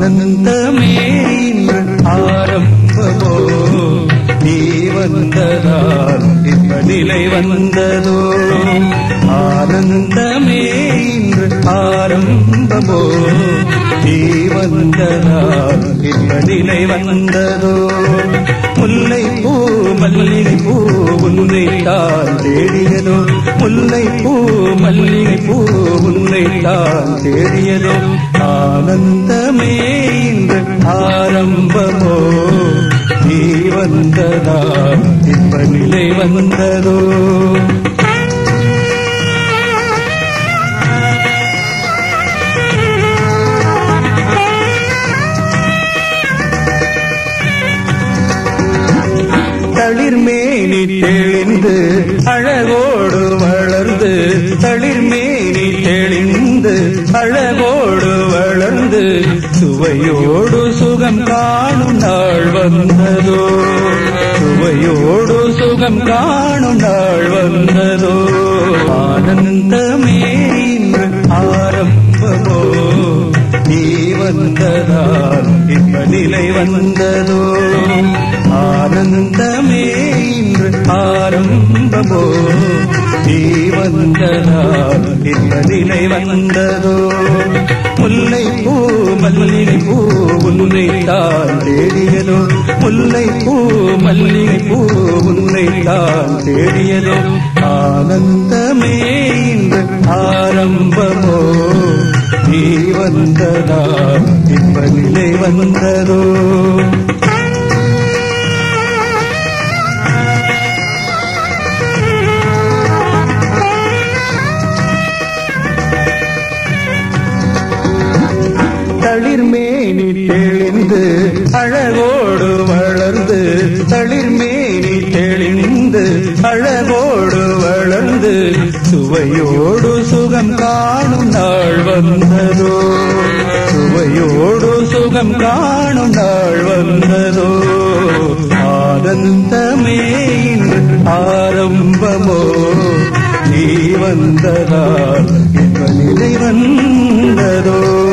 ஆனந்தமே இன்று ஆரம்பமோ நீ வந்ததால் இந்த நிலை வந்ததோ ஆனந்தமே இன்று ஆரம்பமோ நீ வந்ததால் இந்த நிலை வந்ததோ முல்லை பூ மல்லிகை பூ உன்னை தான் தேடியதோ முல்லை பூ மல்லிகை பூ உன்னை தான் தேடியதோ ஆனந்தமே இன்று ஆரம்பமோ நீ வந்ததா இப்ப நிலை வந்ததோ தளிர்மேனி தெளிந்து அழகோடு வளர்ந்து தளிர்மேனி தெளிந்து அழகோடு வளர்ந்து சுவையோடு சுகம் காணும் நாள் வந்ததோ சுவையோடு சுகம் காணும் நாள் வந்ததோ ஆனந்தமே இன்று ஆரம்பமோ நீ வந்ததால் இந்த நிலை வந்ததோ ஆனந்தமே இன்று ஆரம்பமோ நீ வந்ததால் இந்த நிலை வந்ததோ முல்லை பூ மல்லிகை பூ உன்னை தான் தேடியதோ முல்லை பூ மல்லிகை பூ உன்னை தான் தேடியதோ ஆனந்தமே இன்று ஆரம்பமோ நீ வந்ததா இப்ப நிலை வந்ததோ தளிர்மேனி தெளிந்து அழகோடு வளர்ந்து தளிர்மேனி தெளிந்து அழகோடு வளர்ந்து சுவையோடு சுகம் காணும் நாள் வந்ததோ சுவையோடு சுகம் காணும் நாள் வந்ததோ ஆனந்தமே இன்று ஆரம்பமோ நீ வந்ததால் இப்ப நிலை வந்ததோ